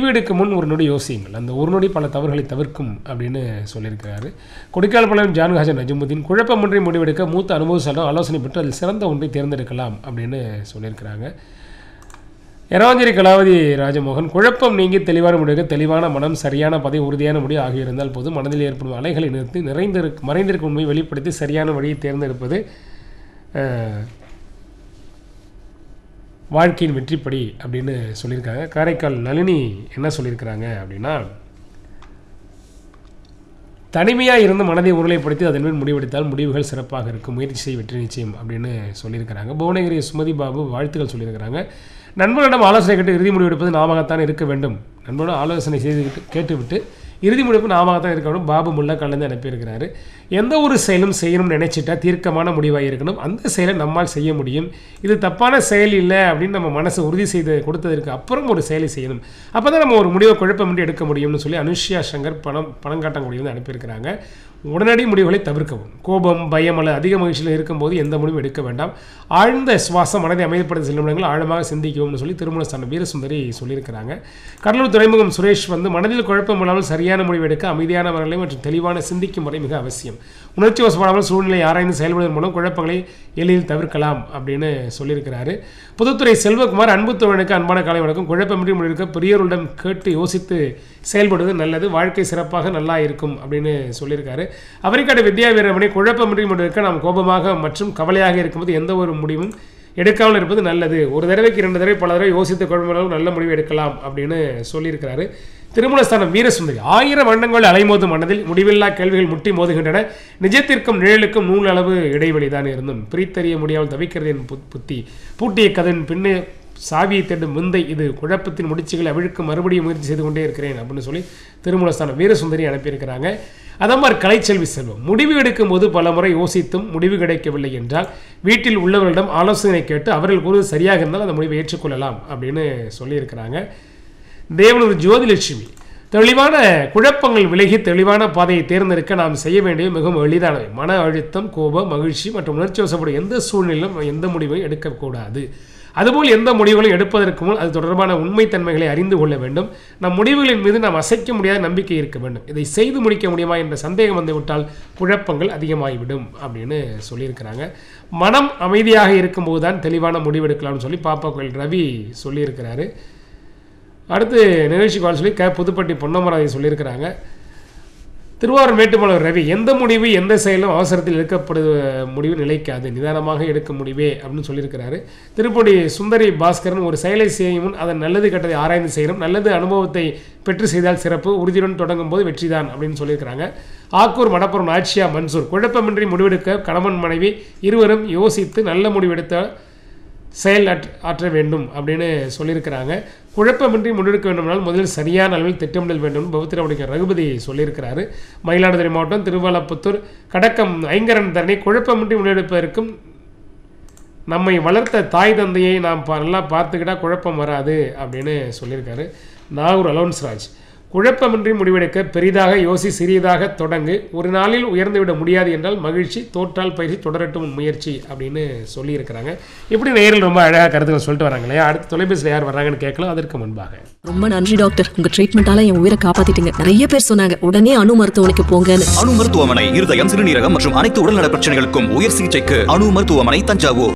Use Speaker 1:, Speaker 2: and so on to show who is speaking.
Speaker 1: எடுக்க முன் ஒரு நொடி யோசியுங்கள் அந்த ஒரு நொடி பல தவறுகளை தவிர்க்கும் அப்படின்னு சொல்லியிருக்கிறாரு கொடிக்கால்பாளையம் ஜான்ஹாஜன் நஜமுதீன் குழப்பமின்றி முடிவெடுக்க மூத்த அனுபவசாலும் ஆலோசனை பெற்று அதில் சிறந்த ஒன்றை தேர்ந்தெடுக்கலாம் அப்படின்னு சொல்லியிருக்கிறாங்க எரவாஞ்சேரி கலாவதி ராஜமோகன் குழப்பம் நீங்கி தெளிவான முடிவு தெளிவான மனம் சரியான பதவி உறுதியான முடிவு ஆகிய இருந்தால் போது மனதில் ஏற்படும் அலைகளை நிறுத்தி நிறைந்திருக்க மறைந்திருக்கும் உண்மையை வெளிப்படுத்தி சரியான வழியை தேர்ந்தெடுப்பது அஹ், வாழ்க்கையின் வெற்றிப்படி அப்படின்னு சொல்லியிருக்காங்க காரைக்கால் நளினி என்ன சொல்லியிருக்கிறாங்க அப்படின்னா தனிமையாக இருந்து மனதை உருளைப்படுத்தி அதன் மேல் முடிவெடுத்தால் முடிவுகள் சிறப்பாக இருக்கும் முயற்சி செய் வெற்றி நிச்சயம் அப்படின்னு சொல்லியிருக்கிறாங்க புவனகிரி சுமதி பாபு வாழ்த்துக்கள் சொல்லியிருக்கிறாங்க நண்பர்களிடம் ஆலோசனை கேட்டு இறுதி முடிவெடுப்பது நாமத்தான் இருக்க வேண்டும் நண்பரிடம் ஆலோசனை செய்து கேட்டுவிட்டு இறுதி முடிவு நாமத்தான் இருக்க வேண்டும் பாபு முல்லா கலந்து அனுப்பியிருக்கிறாரு எந்த ஒரு செயலும் செய்யணும்னு நினைச்சிட்டா தீர்க்கமான முடிவாக இருக்கணும் அந்த செயலை நம்மால் செய்ய முடியும் இது தப்பான செயல் இல்லை அப்படின்னு நம்ம மனசு உறுதி செய்து கொடுத்ததற்கு அப்புறம் ஒரு செயலை செய்யணும் அப்போ தான் நம்ம ஒரு முடிவை குழப்பமின்றி எடுக்க முடியும்னு சொல்லி அனுஷ்யா சங்கர் பணம் பணங்காட்டங்குடி வந்து அனுப்பியிருக்கிறாங்க உடனடி முடிவுகளை தவிர்க்கவும் கோபம் பயம் அல்லது அதிக மகிழ்ச்சியில் இருக்கும்போது எந்த முடிவும் எடுக்க வேண்டாம் ஆழ்ந்த சுவாசம் மனதை அமைதிப்படுத்த செல்லும் இடங்கள் ஆழமாக சிந்திக்குவோம்னு சொல்லி திருமணஸ்தானம் வீரசுந்தரி சொல்லியிருக்கிறாங்க கடலூர் துறைமுகம் சுரேஷ் வந்து மனதில் குழப்பம் இல்லாமல் சரியான முடிவு எடுக்க அமைதியான மனநிலை மற்றும் தெளிவான சிந்திக்கும் முறை மிக அவசியம் உணர்ச்சி வசப்படாமல் சூழ்நிலை ஆராய்ந்து செயல்படுவதன் மூலம் குழப்பங்களை எளிதில் தவிர்க்கலாம் அப்படின்னு சொல்லியிருக்கிறாரு புதுத்துறை செல்வகுமார் அன்பு தோழனுக்கு அன்பான காலை வணக்கம் குழப்பமின்றி முடிவெடுக்க பெரியோரிடம் கேட்டு யோசித்து செயல்படுவது நல்லது வாழ்க்கை சிறப்பாக நல்லா இருக்கும் அப்படின்னு சொல்லியிருக்காரு அவரிக்காடு வித்யா வீரமணி குழப்பமின்றி முடிவெடுக்க நாம் கோபமாக மற்றும் கவலையாக இருக்கும்போது எந்த ஒரு முடிவும் எடுக்காமல் இருப்பது நல்லது ஒரு தடவைக்கு இரண்டு தடவை பல தடவை யோசித்து குழம்புகளும் நல்ல முடிவு எடுக்கலாம் அப்படின்னு சொல்லியிருக்கிறாரு திருமணஸ்தானம் வீரசுந்தரி ஆயிரம் வண்ணங்கள் அலைமோதும் மனதில் முடிவில்லா கேள்விகள் முட்டி மோதுகின்றன நிஜத்திற்கும் நிழலுக்கும் நூல் அளவு இடைவெளி தான் இருந்தும் பிரித்தறிய முடியாமல் தவிக்கிறது என் புத்- புத்தி பூட்டிய கதன் பின்னே சாவியை தேடும் முந்தை இது குழப்பத்தின் முடிச்சுகளை அவிழ்க்க மறுபடியும் முயற்சி செய்து கொண்டே இருக்கிறேன் அப்படின்னு சொல்லி திருமூலஸ்தானம் வீரசுந்தரி அனுப்பியிருக்கிறாங்க அதே மாதிரி கலைச்செல்வி செல்வம் முடிவு எடுக்கும் போது பல முறை யோசித்தும் முடிவு கிடைக்கவில்லை என்றால் வீட்டில் உள்ளவர்களிடம் ஆலோசனை கேட்டு அவர்கள் கூறுவது சரியாக இருந்தால் அந்த முடிவை ஏற்றுக்கொள்ளலாம் அப்படின்னு சொல்லியிருக்கிறாங்க தேவனூர் ஜோதிலட்சுமி தெளிவான குழப்பங்கள் விலகி தெளிவான பாதையை தேர்ந்தெடுக்க நாம் செய்ய வேண்டியது மிகவும் எளிதானவை மன அழுத்தம் கோபம் மகிழ்ச்சி மற்றும் உணர்ச்சி வசப்படும் எந்த சூழ்நிலையிலும் எந்த முடிவையும் எடுக்கக்கூடாது அதுபோல் எந்த முடிவுகளும் எடுப்பதற்கு முன் அது தொடர்பான உண்மைத்தன்மைகளை அறிந்து கொள்ள வேண்டும் நம் முடிவுகளின் மீது நாம் அசைக்க முடியாத நம்பிக்கை இருக்க வேண்டும் இதை செய்து முடிக்க முடியுமா என்ற சந்தேகம் வந்துவிட்டால் குழப்பங்கள் அதிகமாகிவிடும் அப்படின்னு சொல்லியிருக்கிறாங்க மனம் அமைதியாக இருக்கும்போது தான் தெளிவான முடிவெடுக்கலாம்னு சொல்லி பாப்பா கோயில் ரவி சொல்லியிருக்கிறாரு அடுத்து நிகழ்ச்சி கால் சொல்லி க புதுப்பட்டி பொன்னமராதி சொல்லியிருக்கிறாங்க திருவாரூர் மேட்டுமலர் ரவி எந்த முடிவு எந்த செயலும் அவசரத்தில் எடுக்கப்படு முடிவு நிலைக்காது நிதானமாக எடுக்க முடிவே அப்படின்னு சொல்லியிருக்கிறாரு திருப்பதி சுந்தரி பாஸ்கரன் ஒரு செயலை செய்யும் முன் அதன் நல்லது கெட்டதை ஆராய்ந்து செய்யணும் நல்லது அனுபவத்தை பெற்று செய்தால் சிறப்பு உறுதியுடன் தொடங்கும் போது வெற்றிதான் அப்படின்னு சொல்லியிருக்கிறாங்க ஆக்கூர் மடப்புறம் ஆட்சியா மன்சூர் குழப்பமின்றி முடிவெடுக்க கணவன் மனைவி இருவரும் யோசித்து நல்ல முடிவெடுத்த செயல் ஆற்ற ஆற்ற வேண்டும் அப்படின்னு சொல்லியிருக்கிறாங்க குழப்பமின்றி முன்னெடுக்க வேண்டுமானால் முதலில் சரியான அளவில் திட்டமிடல் வேண்டும் பௌத்திரமுடைய ரகுபதி சொல்லியிருக்கிறாரு மயிலாடுதுறை மாவட்டம் திருவாலப்புத்தூர் கடக்கம் ஐங்கரன் தரணி குழப்பமின்றி முன்னெடுப்பதற்கும் நம்மை வளர்த்த தாய் தந்தையை நாம் பா- நல்லா பார்த்துக்கிட்டா குழப்பம் வராது அப்படின்னு சொல்லியிருக்காரு நாகூர் அலோன்ஸ் ராஜ் குழப்பமின்றி முடிவெடுக்க பெரிதாக யோசி சிறியதாக தொடங்கு ஒரு நாளில் உயர்ந்துவிட முடியாது என்றால் மகிழ்ச்சி தோற்றால் பயிற்சி தொடரட்டும் உன் முயற்சி அப்படின்னு சொல்லியிருக்கிறாங்க இப்படி நேரில் ரொம்ப அழகாக கருத்துக்கள் சொல்லிட்டு வராங்க இல்லையா அடுத்த தொலைபேசியில் யார் வர்றாங்கன்னு கேட்கலாம் அதற்கு முன்பாக
Speaker 2: ரொம்ப நன்றி டாக்டர் உங்க ட்ரீட்மெண்டால என் உயிரை காப்பாத்திட்டீங்க நிறைய பேர் சொன்னாங்க உடனே அணு மருத்துவமனைக்கு போங்கன்னு
Speaker 3: அணு மருத்துவமனை இருதயம் சிறுநீரகம் மற்றும் அனைத்து உடல்நல பிரச்சனைகளுக்கும் உயர் சிகிச்சைக்கு அணு மருத்துவமனை தஞ்சாவூர்